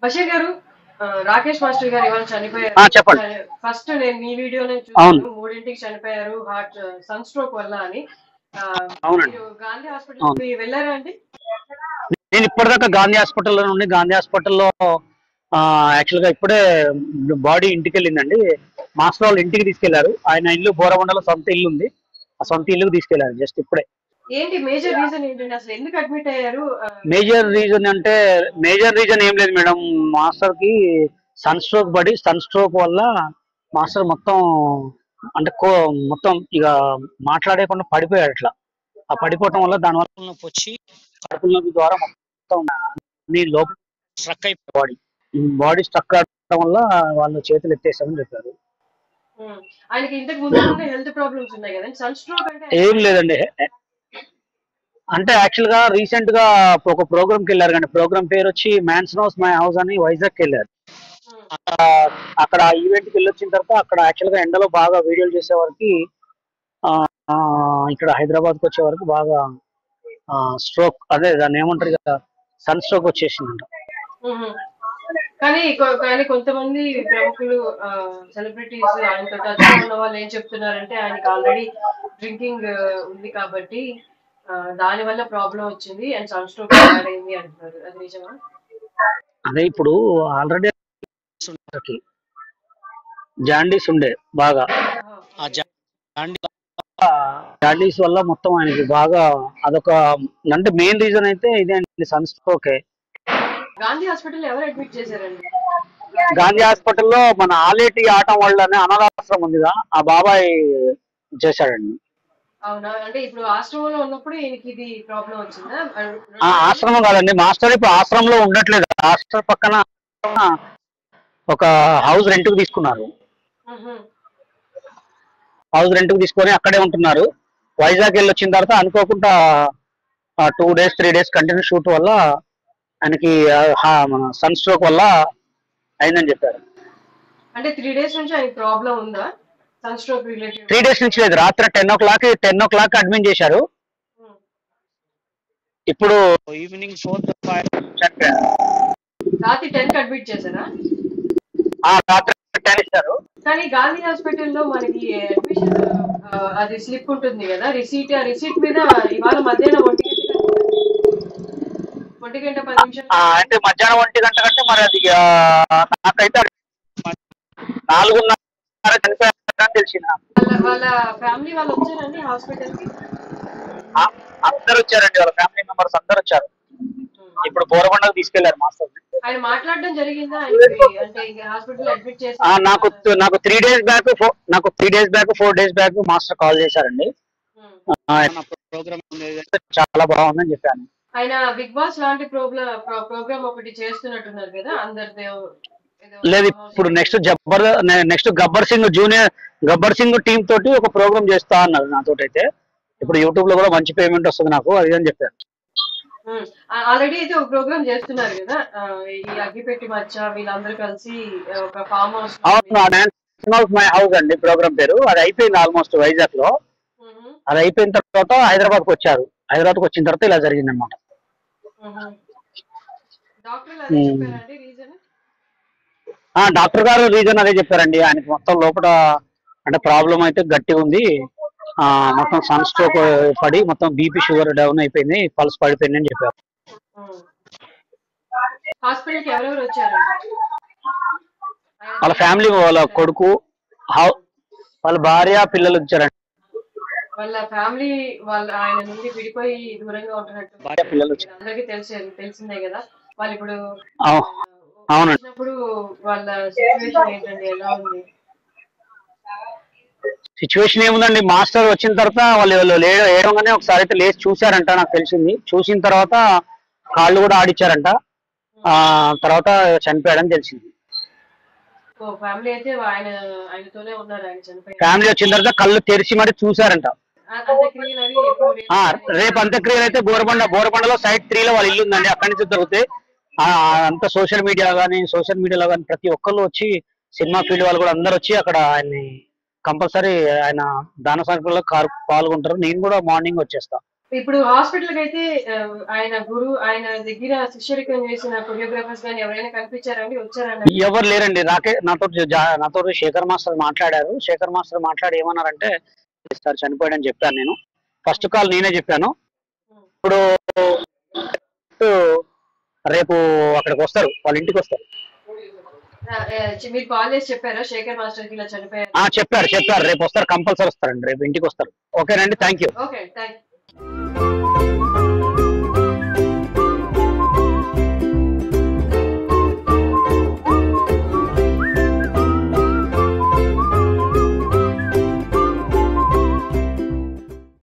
బషీర్ గారు ఆ, రాకేష్ మాస్టర్ గారు ఇవాళ చనిపోయారు ఆ, చెప్పండి. ఫస్ట్ నేను మీ వీడియోనే అవును. చూసాను మూడింటికి చనిపోయారు హార్ట్ సన్ స్ట్రోక్ వల్ల అని ఆ, అవునండి. మీరు గాంధీ హాస్పిటల్ కి వెళ్ళారా అండి నేను ఇప్పటిదాకా గాంధీ హాస్పిటల్లో నుండి గాంధీ హాస్పిటల్లో యాక్చువల్గా ఇప్పుడే బాడీ ఇంటికి వెళ్ళిందండి మాస్టర్ వాళ్ళు ఇంటికి తీసుకెళ్లారు ఆయన ఇల్లు బోరబండలో సొంత ఇల్లు ఉంది ఆ సొంత ఇల్లుకి తీసుకెళ్లారు జస్ట్ ఇప్పుడే ఏంటి మేజర్ రీజన్ ఏంటండి అసలు ఎందుకు అడ్మిట్ అయ్యారు ఆ, మేజర్ రీజన్ అంటే మేజర్ రీజన్ ఏం లేదు మేడం మాస్టర్ కి సన్ స్ట్రోక్ పడి సన్ స్ట్రోక్ వల్ల మాస్టర్ మొత్తం అంటే కో మొత్తం ఇక మాట్లాడేకుండా పడిపోయాడు అట్లా ఆ పడిపోవటం వల్ల దాని వల్ల నొప్పి వచ్చి కడుపుల నొప్పి ద్వారా మొత్తం నీ లోపల స్ట్రక్ అయిపోయి బాడీ బాడీ స్ట్రక్ అవడం వల్ల వాళ్ళు చేతులు ఎత్తేసామని చెప్పారు ఉమ్, ఆయనకి ఇంతకు ముందు హెల్త్ ప్రాబ్లమ్స్ ఉన్నాయి కదండి సన్ స్ట్రోక్ అంటే ఏం లేదండి అంటే యాక్చువల్ గా రీసెంట్ గా ఒక ప్రోగ్రామ్ కి వెళ్ళారు కానీ ప్రోగ్రామ్ పేరు వచ్చి మ్యాన్స్ నోస్ మై హౌస్ అని వైజాగ్ కి వెళ్ళారు ఉమ్, అక్కడ అక్కడ ఈవెంట్ కి వెళ్ళొచ్చిన తర్వాత అక్కడ యాక్చువల్ గా ఎండలో బాగా వీడియోలు చేసే వరకు ఇక్కడ హైదరాబాద్ కి వచ్చే వరకు బాగా స్ట్రోక్ అదే దాన్ని ఏమంటారు కదా సన్ స్ట్రోక్ వచ్చేసిందంట ఉమ్. కానీ కొ- కానీ కొంతమంది ప్రముఖులు సెలబ్రిటీస్ ఆయనతో టచ్ లో ఉన్న వాళ్ళు ఏం చెప్తున్నారంటే ఆయనకి ఆల్రెడీ డ్రింకింగ్ ఉంది కాబట్టి ఆ, దాని వల్ల ప్రాబ్లం వచ్చింది అండ్ సన్ స్ట్రోక్ యాడ్ అయింది అంటున్నారు అది నిజమా అదే ఇప్పుడు ఆల్రెడీ జాండీస్ ఉండే బాగా ఆ జాండీస్ జాండీస్ వల్ల మొత్తం ఆయనకి బాగా అదొక అంటే మెయిన్ రీజన్ అయితే ఇదే అండి సన్ స్ట్రోకే గాంధీ హాస్పిటల్ ఎవరు అడ్మిట్ చేశారండి గాంధీ హాస్పిటల్లో మన ఆలేటి ఆటం వాళ్ళనే అనాథాశ్రమం ఉందిగా ఆ బాబాయ్ చేశాడండి అవునా అంటే ఇప్పుడు ఆశ్రమంలో ఉన్నప్పుడు ఈయనకి ఇది ప్రాబ్లం వచ్చిందా ఆ ఆశ్రమం కాదండి మాస్టర్ ఇప్పుడు ఆశ్రమంలో ఉండట్లేదు హాస్టల్ పక్కన ఒక హౌస్ రెంట్ కు తీసుకున్నారు ఉహు. హౌస్ రెంట్ కు తీసుకొని అక్కడే ఉంటున్నారు వైజాగ్ వెళ్ళి వచ్చిన తర్వాత అనుకోకుండా two days three days continue shoot వల్ల ఆయనకి ఆ, హా- మన సన్ స్ట్రోక్ వల్ల అయిందని చెప్పారు అంటే త్రీ డేస్ నుంచి ఆయనకి ప్రాబ్లం ఉందా sun stroke related three days నుంచి లేదు రాత్రి ten o'clock ten o'clock admit చేశారు ఇప్పుడు ఈవినింగ్ ఫోర్ చనిపోయారు రాత్రి టెన్ కి అడ్మిట్ చేశారా ఆ, రాత్రి టెన్ ఇచ్చారు కానీ గాంధీ హాస్పిటల్లో మనకి అడ్మిషన్ అది స్లిప్ ఉంటుంది కదా రిసీట్ ఆ రిసీట్ మీద ఇవాళ మధ్యాహ్నం ఒంటి గంట ఒంటి గంట పది నిమిషాలు ఆ, అంటే మధ్యాహ్నం ఒంటి గంట కంటే మరి అది ఆ, నాకైతే అది నాలుగున్నర చనిపోయారని తెలిసిన వాళ్ళ వాళ్ళ ఫ్యామిలీ వాళ్ళు వచ్చారండి హాస్పిటల్ కి ఆ, అందరు వచ్చారండి వాళ్ళ ఫ్యామిలీ మెంబర్స్ అందరు వచ్చారు ఇప్పుడు బోరబండకు తీసుకెళ్లారు మాస్టర్ ఆయన మాట్లాడడం జరిగిందా ఆయనకి అంటే ఇంకా హాస్పిటల్ అడ్మిట్ చేసి నాకు నాకు త్రీ డేస్ బ్యాక్ నాకు three days back four days back master call చేశారండి ఉమ్. ప్రోగ్రామ్ చాలా బాగుందని చెప్పాను ఆయన బిగ్ బాస్ లాంటి ప్రోగ్రామ్ ప్రోగ్రామ్ ఒకటి చేస్తున్నట్టున్నారు కదా అందరిదే ఏదో లేదు ఇప్పుడు నెక్స్ట్ జబ్బర్ next Gabbar Singh junior Gabbar Singh team తోటి ఒక ప్రోగ్రామ్ చేస్తా అన్నారు నాతోటి అయితే ఇప్పుడు యూట్యూబ్ లో కూడా మంచి పేమెంట్ వస్తుంది నాకు అది అని చెప్పారు ఆల్రెడీ అయితే ఒక ప్రోగ్రామ్ చేస్తున్నారు కదా ఆ, ఈ అగ్గిపెట్టి మచ్చ వీళ్ళందరూ కలిసి ఆ, ఒక ఫామ్ హౌస్ అవును డాన్స్ ఆఫ్ మై హౌస్ అండి ప్రోగ్రామ్ పేరు అది అయిపోయింది ఆల్మోస్ట్ వైజాగ్ లో అది అయిపోయిన తర్వాత హైదరాబాద్ కు వచ్చారు హైదరాబాద్ కు వచ్చిన తర్వాత ఇలా జరిగింది అనమాట డాక్టర్లు అదే చెప్పారండి రీజన్ డాక్టర్ గారు రీజన్ అదే చెప్పారండి ఆయనకి మొత్తం లోపల అంటే ప్రాబ్లం అయితే గట్టి ఉంది ఆ మొత్తం సన్ స్ట్రోక్ పడి మొత్తం బీపీ షుగర్ డౌన్ అయిపోయింది పల్స్ పడిపోయింది అని చెప్పారు హాస్పిటల్ కి ఎవరెవరు వచ్చారండి వాళ్ళ ఫ్యామిలీ వాళ్ళ కొడుకు హౌ- వాళ్ళ భార్య పిల్లలు వచ్చారండి వాళ్ళ ఫ్యామిలీ వాళ్ళ ఆయన నుండి విడిపోయి దూరంగా ఉంటున్నట్టు భార్య పిల్లలు వచ్చారు అందరికీ తెలిసే తెలిసిందే కదా వాళ్ళు ఇప్పుడు అవు- అవునండి వచ్చినప్పుడు వాళ్ళ సిచ్యువేషన్ ఏంటండి ఎలా ఉంది సిచ్యువేషన్ ఏముందండి మాస్టర్ వచ్చిన తర్వాత వాళ్ళు వాళ్ళు లే- ఏడవగానే ఒకసారి అయితే లేచి చూశారంట నాకు తెలిసింది చూసిన తర్వాత కాళ్ళు కూడా ఆడిచ్చారంట ఆ తర్వాత చనిపోయాడని తెలిసింది ఓ ఫ్యామిలీ అయితే ఆయన ఆయనతోనే ఉన్నారు ఆయన చనిపోయి ఫ్యామిలీ వచ్చిన తర్వాత కళ్ళు తెరిచి మరి చూశారంట అంత్యక్రియలు అవి ఎప్పుడు రేపు ఆ రేపు అంత్యక్రియలు అయితే బోరబండ బోరబండలో సైడ్ త్రీలో వాళ్ళ ఇల్లు ఉందండి అక్కడి నుంచి దొరుకుతాయి ఆ, అంత సోషల్ మీడియా కానీ సోషల్ మీడియాలో కానీ ప్రతి ఒక్కళ్ళు వచ్చి సినిమా ఫీల్డ్ వాళ్ళు కూడా అందరు వచ్చి అక్కడ ఆయన్ని కంపల్సరీ ఆయన దాన సంఖ్యలో పాల్గొంటారు నేను కూడా మార్నింగ్ వచ్చేస్తా ఇప్పుడు హాస్పిటల్ కి అయితే ఆ, ఆయన గురు ఆయన దగ్గర శిష్యరికం చేసిన కొరియోగ్రాఫర్స్ కానీ ఎవరైనా కనిపించారండి వచ్చారండి ఎవరు లేరండి నాకే నాతో జా- నాతో శేఖర్ మాస్టర్ మాట్లాడారు శేఖర్ మాస్టర్ మాట్లాడి ఏమన్నారంటే సార్ చనిపోయాడని చెప్పాను నేను ఫస్ట్ కాల్ నేనే చెప్పాను ఇప్పుడు రేపు అక్కడికి వస్తారు వాళ్ళ ఇంటికి వస్తారు ఆ, ఆ, మీరు కాల్ చేసి చెప్పారా శేఖర్ మాస్టర్ కి ఇలా చనిపోయారు ఆ చెప్పారు చెప్పారు రేపు వస్తారు కంపల్సరీ వస్తారండి రేపు ఇంటికి వస్తారు ఓకేనండి థ్యాంక్ యూ ఓకే థ్యాంక్